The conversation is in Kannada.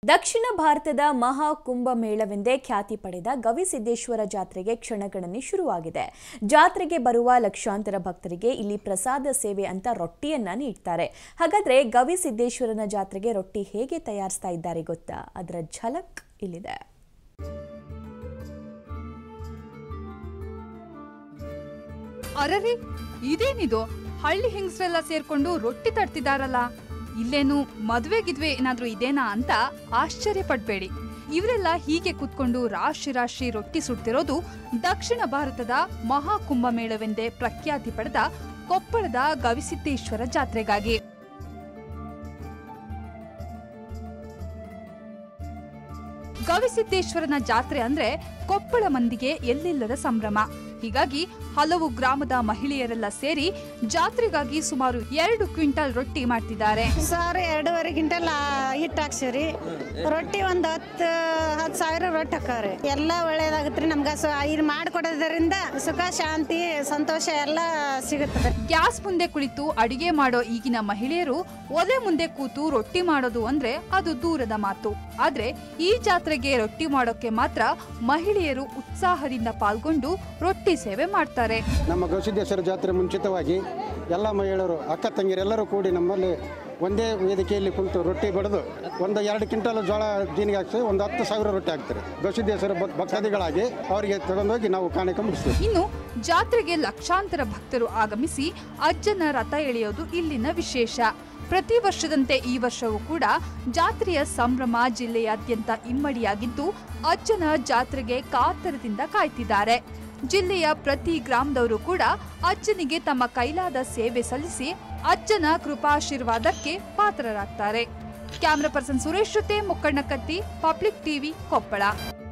ದಕ್ಷಿಣ ಭಾರತದ ಮಹಾ ಕುಂಭಮೇಳವೆಂದೇ ಖ್ಯಾತಿ ಪಡೆದ ಗವಿಸಿದ್ದೇಶ್ವರ ಜಾತ್ರೆಗೆ ಕ್ಷಣಗಣನೆ ಶುರುವಾಗಿದೆ ಜಾತ್ರೆಗೆ ಬರುವ ಲಕ್ಷಾಂತರ ಭಕ್ತರಿಗೆ ಇಲ್ಲಿ ಪ್ರಸಾದ ಸೇವೆ ಅಂತ ರೊಟ್ಟಿಯನ್ನ ನೀಡ್ತಾರೆ ಹಾಗಾದ್ರೆ ಗವಿಸಿದ್ದೇಶ್ವರನ ಜಾತ್ರೆಗೆ ರೊಟ್ಟಿ ಹೇಗೆ ತಯಾರಿಸ್ತಾ ಇದ್ದಾರೆ ಗೊತ್ತಾ ಅದರ ಝಲಕ್ ಇಲ್ಲಿದೆ ಅರರೆ ಇದೇನಿದು ಹಳ್ಳಿ ಹೆಂಗಸ್ರೆಲ್ಲ ಸೇರ್ಕೊಂಡು ರೊಟ್ಟಿ ತಡ್ತಿದಾರಲ್ಲ ಇಲ್ಲೇನು ಮದ್ವೆ ಗಿದ್ವೆ ಏನಾದ್ರೂ ಇದೇನಾ ಅಂತ ಆಶ್ಚರ್ಯ ಪಡ್ಬೇಡಿ ಇವರೆಲ್ಲ ಹೀಗೆ ಕುತ್ಕೊಂಡು ರಾಶಿ ರಾಶಿ ರೊಟ್ಟಿ ಸುಡ್ತಿರೋದು ದಕ್ಷಿಣ ಭಾರತದ ಮಹಾ ಕುಂಭಮೇಳವೆಂದೇ ಪ್ರಖ್ಯಾತಿ ಪಡೆದ ಕೊಪ್ಪಳದ ಗವಿಸಿದ್ದೇಶ್ವರ ಜಾತ್ರೆಗಾಗಿ ಗವಿಸಿದ್ದೇಶ್ವರನ ಜಾತ್ರೆ ಅಂದ್ರೆ ಕೊಪ್ಪಳ ಮಂದಿಗೆ ಎಲ್ಲಿಲ್ಲದ ಸಂಭ್ರಮ ಹೀಗಾಗಿ ಹಲವು ಗ್ರಾಮದ ಮಹಿಳೆಯರೆಲ್ಲ ಸೇರಿ ಜಾತ್ರೆಗಾಗಿ ಸುಮಾರು ಎರಡು ಕ್ವಿಂಟಲ್ ರೊಟ್ಟಿ ಮಾಡ್ತಿದ್ದಾರೆ ಸಾವಿರ ಎರಡೂವರೆ ಕ್ವಿಂಟಲ್ ಹಿಟ್ಟು ಹಾಕ್ಸಿವ್ರಿ ರೊಟ್ಟಿ ಒಂದು ಹತ್ತು ಹತ್ತು ಸಾವಿರ ರೊಟ್ಟಿ ಹಾಕವ್ರಿ ಎಲ್ಲ ಒಳ್ಳೇದಾಗತ್ರಿ ನಮ್ಗೆ ಸೊ ಇದು ಮಾಡಿಕೊಡೋದ್ರಿಂದ ಸುಖ ಶಾಂತಿ ಸಂತೋಷ ಎಲ್ಲ ಸಿಗುತ್ತದೆ ಗ್ಯಾಸ್ ಮುಂದೆ ಕುಳಿತು ಅಡಿಗೆ ಮಾಡೋ ಈಗಿನ ಮಹಿಳೆಯರು ಒಲೆ ಮುಂದೆ ಕೂತು ರೊಟ್ಟಿ ಮಾಡೋದು ಅಂದ್ರೆ ಅದು ದೂರದ ಮಾತು ಆದ್ರೆ ಈ ಜಾತ್ರೆಗೆ ರೊಟ್ಟಿ ಮಾಡೋಕೆ ಮಾತ್ರ ಮಹಿಳೆಯರು ಉತ್ಸಾಹದಿಂದ ಪಾಲ್ಗೊಂಡು ರೊಟ್ಟಿ ಸೇವೆ ಮಾಡ್ತಾರೆ ನಮ್ಮ ಗವಿಸಿದ್ದೇಶ್ವರ ಜಾತ್ರೆ ಮುಂಚಿತವಾಗಿ ಎಲ್ಲ ಮಹಿಳೆಯರು ಅಕ್ಕ ತಂಗಿರೆಲ್ಲರೂ ಕೂಡಿ ನಮ್ಮಲ್ಲಿ ಒಂದೇ ವೇದಿಕೆಯಲ್ಲಿ ಕುಳಿತು ರೊಟ್ಟಿ ಬಡಿದು ಒಂದು ಎರಡು ಕ್ವಿಂಟಲ್ ಜೋಳ ಜೀನಿಗೆ ಹಾಕ್ಸಿ ಒಂದು ಹತ್ತು ಸಾವಿರ ರೊಟ್ಟಿ ಹಾಕ್ತಾರೆ ಗವಿಸಿದ್ದೇಶ್ವರ ಭಕ್- ಭಕ್ತಾದಿಗಳಾಗಿ ಅವರಿಗೆ ತಗೊಂಡೋಗಿ ನಾವು ಕಾಣಿಕೆ ಮುಗಿಸ್ತೀವಿ ಇನ್ನು ಜಾತ್ರೆಗೆ ಲಕ್ಷಾಂತರ ಭಕ್ತರು ಆಗಮಿಸಿ ಅಜ್ಜನ ರಥ ಎಳೆಯೋದು ಇಲ್ಲಿನ ವಿಶೇಷ ಪ್ರತಿ ವರ್ಷದಂತೆ ಈ ವರ್ಷವೂ ಕೂಡ ಜಾತ್ರೆಯ ಸಂಭ್ರಮ ಜಿಲ್ಲೆಯಾದ್ಯಂತ ಇಮ್ಮಡಿಯಾಗಿದ್ದು ಅಜ್ಜನ ಜಾತ್ರೆಗೆ ಕಾತರದಿಂದ ಕಾಯ್ತಿದ್ದಾರೆ ಜಿಲ್ಲೆಯ ಪ್ರತಿ ಗ್ರಾಮದವರು ಕೂಡ ಅಜ್ಜನಿಗೆ ತಮ್ಮ ಕೈಲಾದ ಸೇವೆ ಸಲ್ಲಿಸಿ ಅಜ್ಜನ ಕೃಪಾಶೀರ್ವಾದಕ್ಕೆ ಪಾತ್ರರಾಗ್ತಾರೆ ಕ್ಯಾಮ್ರಾ ಪರ್ಸನ್ ಸುರೇಶ್ ಜೊತೆ ಮುಕ್ಕಣ್ಣ ಕತ್ತಿ ಪಬ್ಲಿಕ್ ಟಿವಿ ಕೊಪ್ಪಳ